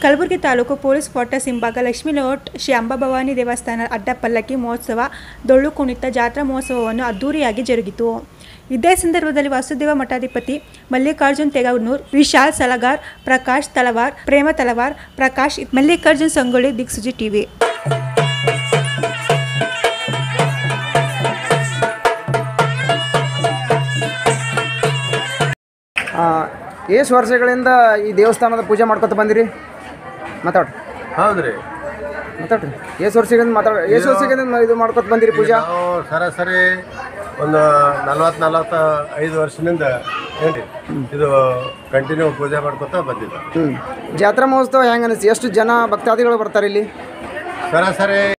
Kalaburagi taluk police quarters ಹಿಂಭಾಗ Lakshmi layout Shri Amba Bhavani ದೇವಸ್ಥಾನ ಅಡ್ಡ ಪಲ್ಲಕ್ಕಿ ಮಹೋತ್ಸವ ಡೊಳ್ಳು ಕುಣಿತ ಜಾತ್ರಾ ಮಹೋತ್ಸವವನ್ನು ಅದ್ದೂರಿಯಾಗಿ ಜರುಗಿತು ಇದೇ ಸಂದರ್ಭದಲ್ಲಿ ವಾಸುದೇವ ಮಠಾಧಿಪತಿ ಮಲ್ಲಿಕಾರ್ಜುನ್ ತೆಗನೂರ್ ವಿಶಾಲ್ ಸಲಗಾರ್ ಪ್ರಕಾಶ್ ತಲವಾರ್ ಪ್ರೇಮ ತಲವಾರ್ ಪ್ರಕಾಶ್ ಮಲ್ಲಿಕಾರ್ಜುನ್ ಸಂಗೊಳ್ಳಿ ದಿಕ್ಸುಜಿ ಟಿವಿ ಎಷ್ಟು ವರ್ಷಗಳಿಂದ ಈ ದೇವಸ್ಥಾನದ ಪೂಜೆ ಮಾಡ್ಕೊತ ಬಂದಿರಿ ಮಾತಾಡ್ರಿ ಹೌದ್ರಿ ಮಾತಾಡ್ರಿ ಎಷ್ಟು ವರ್ಷಗಳಿಂದ ಮಾತಾಡ ಎಷ್ಟು ವರ್ಷಗಳಿಂದ ಇದು ಮಾಡ್ಕೊತ ಬಂದಿರಿ ಪೂಜಾ ನಾವು ಸರಾಸರಿ ಒಂದು ನಲ್ವತ್ತು ನಲವತ್ತ ಐದು ವರ್ಷದಿಂದ ಏನ್ರಿ ಇದು ಕಂಟಿನ್ಯೂ ಪೂಜೆ ಮಾಡ್ಕೊತಾ ಬಂದಿದ್ದ ಹ್ಞೂ ಜಾತ್ರಾ ಮಹೋತ್ಸವ ಹೆಂಗೆ ಅನಿಸ್ತು ಎಷ್ಟು ಜನ ಭಕ್ತಾದಿಗಳು ಬರ್ತಾರೆ ಇಲ್ಲಿ ಸರಾಸರಿ